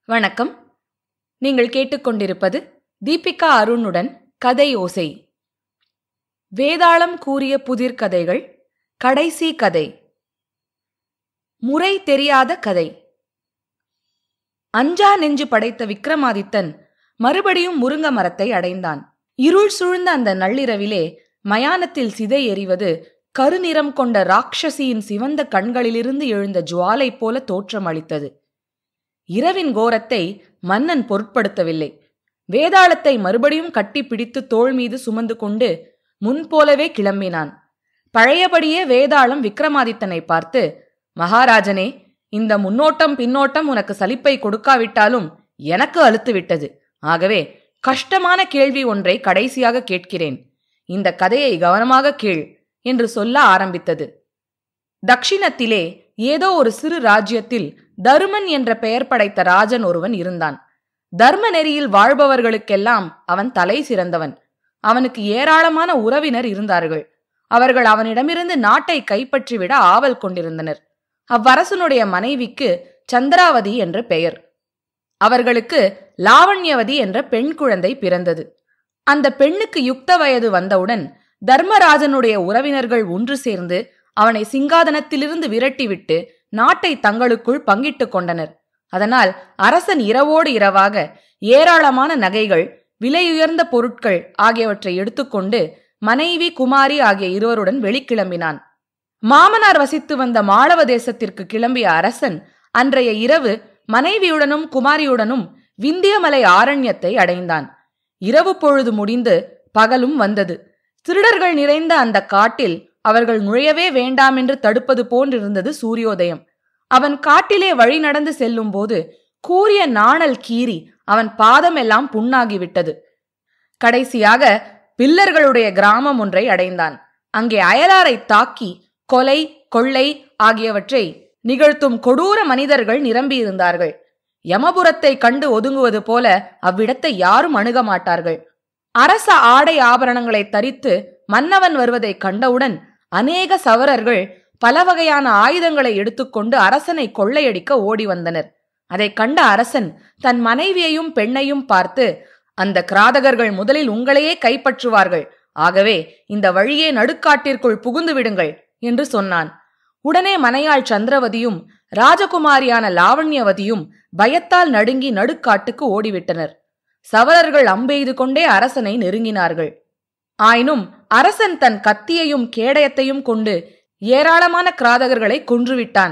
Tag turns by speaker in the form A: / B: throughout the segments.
A: வணக்கம் நீங்கள் கேட்டுக்கொண்டிருப்பது தீபிகா அருணுடன் கதை ஓசை வேதாளம் கூறிய புதிர்கதைகள் கடைசி கதை முறை தெரியாத கதை அஞ்சா நெஞ்சு படைத்த விக்ரமாதித்தன் மறுபடியும் முருங்க மரத்தை அடைந்தான் இருள் சூழ்ந்த அந்த நள்ளிரவிலே மயானத்தில் சிதை எறிவது கருநிறம் கொண்ட ராட்சசியின் சிவந்த கண்களிலிருந்து எழுந்த ஜுவாலை போல தோற்றம் அளித்தது இரவின் கோரத்தை மன்னன் பொருட்படுத்தவில்லை வேதாளத்தை மறுபடியும் கட்டி பிடித்து தோள் மீது சுமந்து கொண்டு முன்போலவே கிளம்பினான் பழையபடியே வேதாளம் விக்ரமாதித்தனை பார்த்து மகாராஜனே இந்த முன்னோட்டம் பின்னோட்டம் உனக்கு சலிப்பை கொடுக்காவிட்டாலும் எனக்கு அழுத்து விட்டது ஆகவே கஷ்டமான கேள்வி ஒன்றை கடைசியாக கேட்கிறேன் இந்த கதையை கவனமாக கேள் என்று சொல்ல ஆரம்பித்தது தக்ஷிணத்திலே ஏதோ ஒரு சிறு ராஜ்யத்தில் தருமன் என்ற பெயர் படைத்த ராஜன் ஒருவன் இருந்தான் தர்ம நெறியில் வாழ்பவர்களுக்கெல்லாம் அவன் தலை சிறந்தவன் அவனுக்கு ஏராளமான உறவினர் இருந்தார்கள் அவர்கள் அவனிடமிருந்து நாட்டை கைப்பற்றிவிட ஆவல் கொண்டிருந்தனர் அவ்வரசனுடைய மனைவிக்கு சந்திராவதி என்ற பெயர் அவர்களுக்கு லாவண்யவதி என்ற பெண் குழந்தை பிறந்தது அந்த பெண்ணுக்கு யுக்த வயது வந்தவுடன் தர்மராஜனுடைய உறவினர்கள் ஒன்று சேர்ந்து அவனை சிங்காதனத்திலிருந்து விரட்டிவிட்டு நாட்டை தங்களுக்குள் பங்கிட்டுக் கொண்டனர் அதனால் அரசன் இரவோடு இரவாக ஏராளமான நகைகள் விலையுயர்ந்த பொருட்கள் ஆகியவற்றை எடுத்துக்கொண்டு மனைவி குமாரி ஆகிய இருவருடன் வெளிக்கிளம்பினான் மாமனார் வசித்து வந்த மாளவ தேசத்திற்கு கிளம்பிய அரசன் அன்றைய இரவு மனைவியுடனும் குமாரியுடனும் விந்தியமலை ஆரண்யத்தை அடைந்தான் இரவு பொழுது முடிந்து பகலும் வந்தது திருடர்கள் நிறைந்த அந்த காட்டில் அவர்கள் நுழையவே வேண்டாம் என்று தடுப்பது போன்றிருந்தது சூரியோதயம் அவன் காட்டிலே வழி நடந்து செல்லும் போது கூரிய நாணல் கீறி அவன் பாதமெல்லாம் புண்ணாகிவிட்டது கடைசியாக பில்லர்களுடைய கிராமம் ஒன்றை அடைந்தான் அங்கே அயலாரை தாக்கி கொலை கொள்ளை ஆகியவற்றை நிகழ்த்தும் கொடூர மனிதர்கள் நிரம்பியிருந்தார்கள் யமபுரத்தை கண்டு ஒதுங்குவது போல அவ்விடத்தை யாரும் அணுக மாட்டார்கள் அரச ஆடை ஆபரணங்களை தரித்து மன்னவன் வருவதை கண்டவுடன் அநேக சவரர்கள் பல வகையான ஆயுதங்களை எடுத்துக்கொண்டு அரசனை கொள்ளையடிக்க ஓடி வந்தனர் அதை கண்ட அரசன் தன் மனைவியையும் பெண்ணையும் பார்த்து அந்த கிராதகர்கள் முதலில் உங்களையே கைப்பற்றுவார்கள் ஆகவே இந்த வழியே நடுக்காட்டிற்குள் புகுந்து விடுங்கள் என்று சொன்னான் உடனே மனையாள் சந்திரவதியும் ராஜகுமாரியான லாவண்யவதியும் பயத்தால் நடுங்கி நடுக்காட்டுக்கு ஓடிவிட்டனர் சவரர்கள் அம்பெய்து கொண்டே அரசனை நெருங்கினார்கள் ஆயினும் அரசன் தன் கத்தியையும் கேடயத்தையும் கொண்டு ஏராளமான கிராதகர்களை கொன்றுவிட்டான்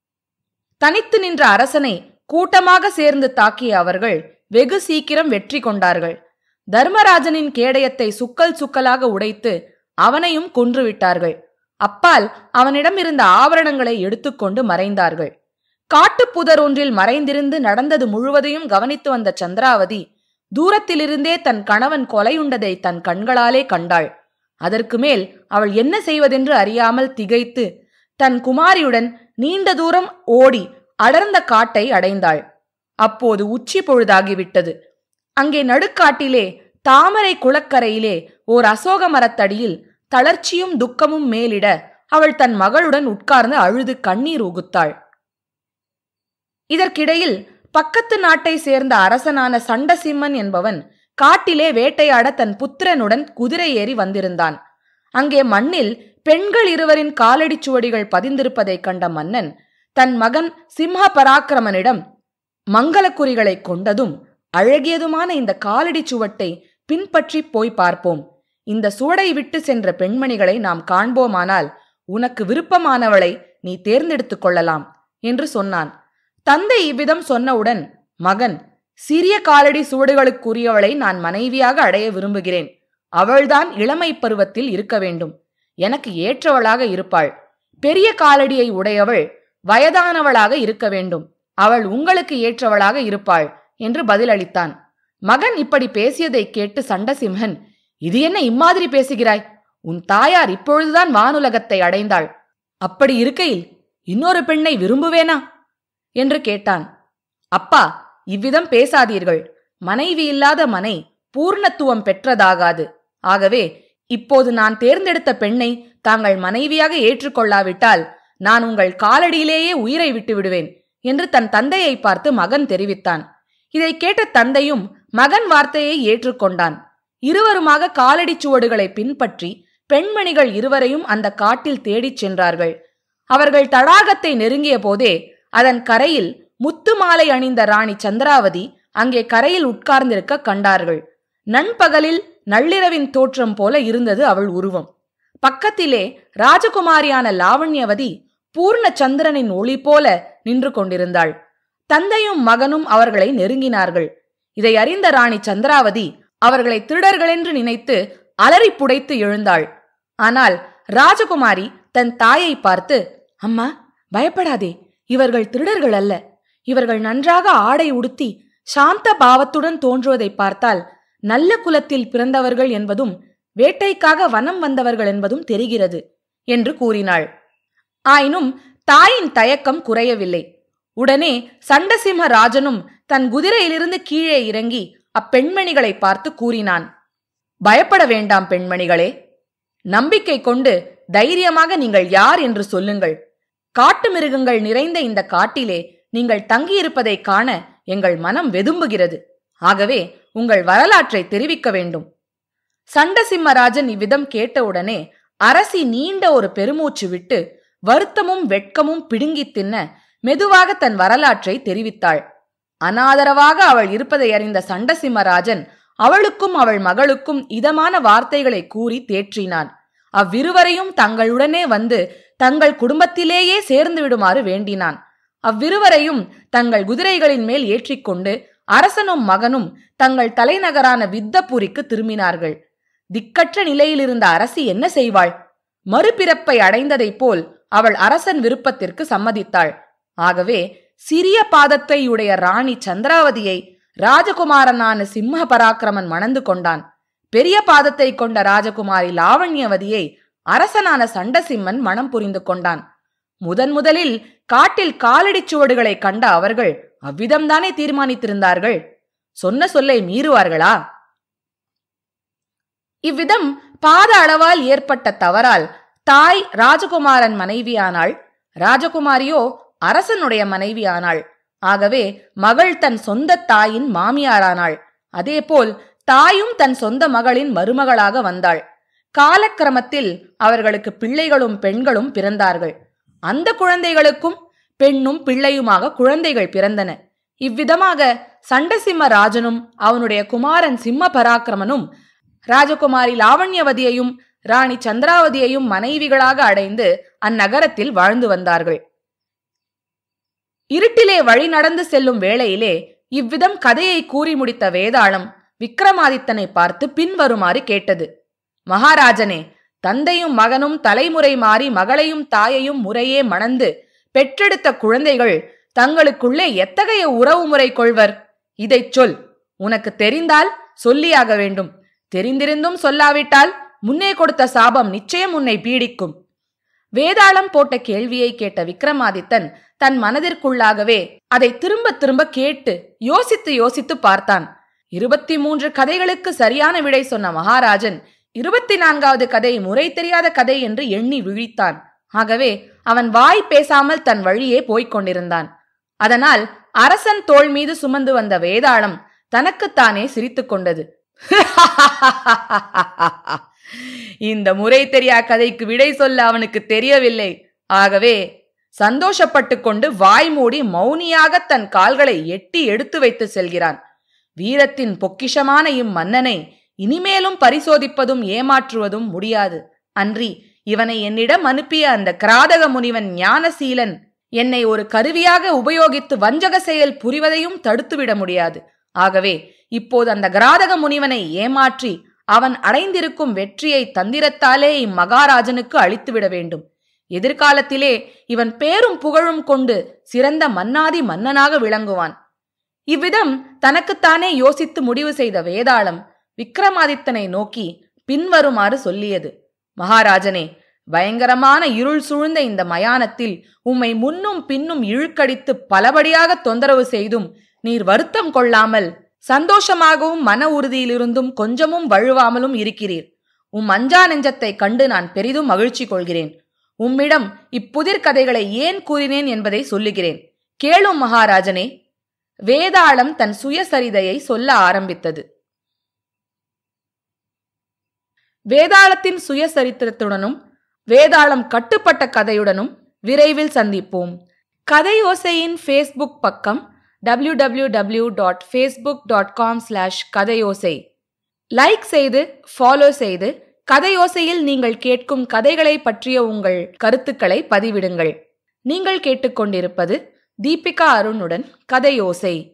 A: தனித்து நின்ற அரசனை கூட்டமாக சேர்ந்து தாக்கிய அவர்கள் வெகு சீக்கிரம் வெற்றி கொண்டார்கள் தர்மராஜனின் கேடயத்தை சுக்கல் சுக்கலாக உடைத்து அவனையும் கொன்றுவிட்டார்கள் அப்பால் அவனிடம் இருந்த ஆபரணங்களை எடுத்துக்கொண்டு மறைந்தார்கள் காட்டுப்புதர் ஒன்றில் மறைந்திருந்து நடந்தது முழுவதையும் கவனித்து வந்த சந்திராவதி தூரத்திலிருந்தே தன் கணவன் கொலையுண்டதை தன் கண்களாலே கண்டாள் அதற்கு மேல் அவள் என்ன செய்வதென்று அறியாமல் திகைத்து தன் குமாரியுடன் நீண்ட தூரம் ஓடி அடர்ந்த காட்டை அடைந்தாள் அப்போது உச்சி பொழுதாகிவிட்டது அங்கே நடுக்காட்டிலே தாமரை குளக்கரையிலே ஓர் அசோக மரத்தடியில் தளர்ச்சியும் துக்கமும் மேலிட அவள் தன் மகளுடன் உட்கார்ந்து அழுது கண்ணீர் உகுத்தாள் இதற்கிடையில் பக்கத்து நாட்டை சேர்ந்த அரசனான சண்டசிம்மன் என்பவன் காட்டிலே வேட்டையாட தன் புத்திரனுடன் குதிரை ஏறி வந்திருந்தான் அங்கே மண்ணில் பெண்கள் இருவரின் காலடிச் சுவடிகள் பதிந்திருப்பதைக் கண்ட மன்னன் தன் மகன் சிம்ஹ பராக்கிரமனிடம் மங்களக்குறிகளை கொண்டதும் அழகியதுமான இந்த காலடிச் சுவட்டை பின்பற்றி போய் பார்ப்போம் இந்த சுவடை விட்டு சென்ற பெண்மணிகளை நாம் காண்போமானால் உனக்கு விருப்பமானவளை நீ தேர்ந்தெடுத்துக் கொள்ளலாம் என்று சொன்னான் தந்தை இவ்விதம் சொன்னவுடன் மகன் சிறிய காலடி சுவடுகளுக்குரியவளை நான் மனைவியாக அடைய விரும்புகிறேன் அவள்தான் இளமை பருவத்தில் இருக்க வேண்டும் எனக்கு ஏற்றவளாக இருப்பாள் பெரிய காலடியை உடையவள் வயதானவளாக இருக்க வேண்டும் அவள் உங்களுக்கு ஏற்றவளாக இருப்பாள் என்று பதிலளித்தான் மகன் இப்படி பேசியதைக் கேட்டு சண்டசிம்ஹன் இது என்ன இம்மாதிரி பேசுகிறாய் உன் தாயார் இப்பொழுதுதான் வானுலகத்தை அடைந்தாள் அப்படி இருக்கையில் இன்னொரு பெண்ணை விரும்புவேனா என்று கேட்டான் அப்பா இவ்விதம் பேசாதீர்கள் மனைவி இல்லாத மனை பூர்ணத்துவம் பெற்றதாகாது ஆகவே இப்போது நான் தேர்ந்தெடுத்த பெண்ணை தாங்கள் மனைவியாக ஏற்றுக்கொள்ளாவிட்டால் நான் உங்கள் காலடியிலேயே உயிரை விட்டு விடுவேன் என்று தன் தந்தையை பார்த்து மகன் தெரிவித்தான் இதை கேட்ட தந்தையும் மகன் வார்த்தையை ஏற்றுக்கொண்டான் இருவருமாக காலடி சுவடுகளை பின்பற்றி பெண்மணிகள் இருவரையும் அந்த காட்டில் தேடிச் சென்றார்கள் அவர்கள் தடாகத்தை நெருங்கிய போதே அதன் கரையில் முத்து மாலை அணிந்த ராணி சந்திராவதி அங்கே கரையில் உட்கார்ந்திருக்க கண்டார்கள் நண்பகலில் நள்ளிரவின் தோற்றம் போல இருந்தது அவள் உருவம் பக்கத்திலே ராஜகுமாரியான லாவண்யவதி பூர்ண சந்திரனின் ஒளி போல நின்று கொண்டிருந்தாள் தந்தையும் மகனும் அவர்களை நெருங்கினார்கள் இதை அறிந்த ராணி சந்திராவதி அவர்களை திருடர்களென்று நினைத்து அலறி புடைத்து எழுந்தாள் ஆனால் ராஜகுமாரி தன் தாயை பார்த்து அம்மா பயப்படாதே இவர்கள் திருடர்கள் அல்ல இவர்கள் நன்றாக ஆடை உடுத்தி சாந்த பாவத்துடன் தோன்றுவதை பார்த்தால் நல்ல குலத்தில் பிறந்தவர்கள் என்பதும் வேட்டைக்காக வனம் வந்தவர்கள் என்பதும் தெரிகிறது என்று கூறினாள் ஆயினும் தாயின் தயக்கம் குறையவில்லை உடனே சண்டசிம்ம ராஜனும் தன் குதிரையிலிருந்து கீழே இறங்கி அப்பெண்மணிகளை பார்த்து கூறினான் பயப்பட வேண்டாம் பெண்மணிகளே நம்பிக்கை கொண்டு தைரியமாக நீங்கள் யார் என்று சொல்லுங்கள் காட்டு மிருகங்கள் நிறைந்த இந்த காட்டிலே நீங்கள் தங்கியிருப்பதை காண எங்கள் மனம் வெதும்புகிறது ஆகவே உங்கள் வரலாற்றை தெரிவிக்க வேண்டும் சண்டசிம்மராஜன் இவ்விதம் கேட்டவுடனே அரசி நீண்ட ஒரு பெருமூச்சு விட்டு வருத்தமும் வெட்கமும் பிடுங்கித் தின்ன மெதுவாக தன் வரலாற்றை தெரிவித்தாள் அனாதரவாக அவள் இருப்பதை அறிந்த சண்டசிம்மராஜன் அவளுக்கும் அவள் மகளுக்கும் இதமான வார்த்தைகளை கூறி தேற்றினான் அவ்விருவரையும் தங்களுடனே வந்து தங்கள் குடும்பத்திலேயே சேர்ந்து விடுமாறு வேண்டினான் அவ்விருவரையும் தங்கள் குதிரைகளின் மேல் ஏற்றிக்கொண்டு அரசனும் மகனும் தங்கள் தலைநகரான வித்தபுரிக்கு திரும்பினார்கள் திக்கற்ற நிலையிலிருந்த அரசி என்ன செய்வாள் மறுபிறப்பை அடைந்ததைப் போல் அவள் அரசன் விருப்பத்திற்கு சம்மதித்தாள் ஆகவே சிறிய பாதத்தை உடைய ராணி சந்திராவதியை ராஜகுமாரனான சிம்ம பராக்கிரமன் மணந்து கொண்டான் பெரிய பாதத்தை கொண்ட ராஜகுமாரி லாவண்யவதியை அரசனான சண்டசிம்மன் மனம் புரிந்து கொண்டான் முதன் முதலில் காட்டில் காலடிச் சுவடுகளை கண்ட அவர்கள் அவ்விதம்தானே தீர்மானித்திருந்தார்கள் சொன்ன சொல்லை மீறுவார்களா இவ்விதம் பாத அளவால் ஏற்பட்ட தவறால் தாய் ராஜகுமாரன் மனைவியானாள் ராஜகுமாரியோ அரசனுடைய மனைவியானாள் ஆகவே மகள் தன் சொந்த தாயின் மாமியாரானாள் அதேபோல் தாயும் தன் சொந்த மகளின் மருமகளாக வந்தாள் காலக்கிரமத்தில் அவர்களுக்கு பிள்ளைகளும் பெண்களும் பிறந்தார்கள் அந்த குழந்தைகளுக்கும் பெண்ணும் பிள்ளையுமாக குழந்தைகள் பிறந்தன இவ்விதமாக சண்டசிம்ம ராஜனும் அவனுடைய குமாரன் சிம்ம பராக்கிரமனும் ராஜகுமாரி லாவண்யவதியையும் ராணி சந்திராவதியையும் மனைவிகளாக அடைந்து அந்நகரத்தில் வாழ்ந்து வந்தார்கள் இருட்டிலே வழி நடந்து செல்லும் வேளையிலே இவ்விதம் கதையை கூறி முடித்த வேதாளம் விக்ரமாதித்தனை பார்த்து பின்வருமாறு கேட்டது மகாராஜனே தந்தையும் மகனும் தலைமுறை மாறி மகளையும் தாயையும் முறையே மணந்து பெற்றெடுத்த குழந்தைகள் தங்களுக்குள்ளே எத்தகைய உறவு முறை கொள்வர் இதைச் சொல் உனக்கு தெரிந்தால் சொல்லியாக வேண்டும் தெரிந்திருந்தும் சொல்லாவிட்டால் முன்னே கொடுத்த சாபம் நிச்சயம் உன்னை பீடிக்கும் வேதாளம் போட்ட கேள்வியை கேட்ட விக்ரமாதித்தன் தன் மனதிற்குள்ளாகவே அதை திரும்ப திரும்ப கேட்டு யோசித்து யோசித்து பார்த்தான் இருபத்தி மூன்று கதைகளுக்கு சரியான விடை சொன்ன மகாராஜன் இருபத்தி நான்காவது கதை முறை தெரியாத கதை என்று எண்ணி விழித்தான் ஆகவே அவன் வாய் பேசாமல் தன் வழியே போய்க் கொண்டிருந்தான் அதனால் அரசன் தோள் மீது சுமந்து வந்த வேதாளம் தனக்குத்தானே சிரித்துக் கொண்டது இந்த முறை தெரியா கதைக்கு விடை சொல்ல அவனுக்கு தெரியவில்லை ஆகவே சந்தோஷப்பட்டு கொண்டு வாய் மூடி மௌனியாக தன் கால்களை எட்டி எடுத்து வைத்து செல்கிறான் வீரத்தின் பொக்கிஷமான இம்மன்னனை இனிமேலும் பரிசோதிப்பதும் ஏமாற்றுவதும் முடியாது அன்றி இவனை என்னிடம் அனுப்பிய அந்த கிராதக முனிவன் ஞானசீலன் என்னை ஒரு கருவியாக உபயோகித்து வஞ்சக செயல் புரிவதையும் தடுத்துவிட முடியாது ஆகவே இப்போது அந்த கிராதக முனிவனை ஏமாற்றி அவன் அடைந்திருக்கும் வெற்றியை தந்திரத்தாலே இம்மகாராஜனுக்கு அளித்துவிட வேண்டும் எதிர்காலத்திலே இவன் பேரும் புகழும் கொண்டு சிறந்த மன்னாதி மன்னனாக விளங்குவான் இவ்விதம் தனக்குத்தானே யோசித்து முடிவு செய்த வேதாளம் விக்ரமாதித்தனை நோக்கி பின்வருமாறு சொல்லியது மகாராஜனே பயங்கரமான இருள் சூழ்ந்த இந்த மயானத்தில் உம்மை முன்னும் பின்னும் இழுக்கடித்து பலபடியாக தொந்தரவு செய்தும் நீர் வருத்தம் கொள்ளாமல் சந்தோஷமாகவும் மன உறுதியிலிருந்தும் கொஞ்சமும் வழுவாமலும் இருக்கிறீர் உம் அஞ்சா நெஞ்சத்தை கண்டு நான் பெரிதும் மகிழ்ச்சி கொள்கிறேன் உம்மிடம் இப்புதிர் கதைகளை ஏன் கூறினேன் என்பதை சொல்லுகிறேன் கேளும் மகாராஜனே வேதாளம் தன் சுயசரிதையை சொல்ல ஆரம்பித்தது வேதாளத்தின் சுயசரித்திரத்துடனும் வேதாளம் கட்டுப்பட்ட கதையுடனும் விரைவில் சந்திப்போம் கதையோசையின் ஃபேஸ்புக் பக்கம் W W W dot Facebook dot com slash Kathaiyosai like செய்து ஃபாலோ செய்து கதையோசையில் நீங்கள் கேட்கும் கதைகளை பற்றிய உங்கள் கருத்துக்களை பதிவிடுங்கள் நீங்கள் கேட்டுக்கொண்டிருப்பது தீபிகா அருணுடன் கதையோசை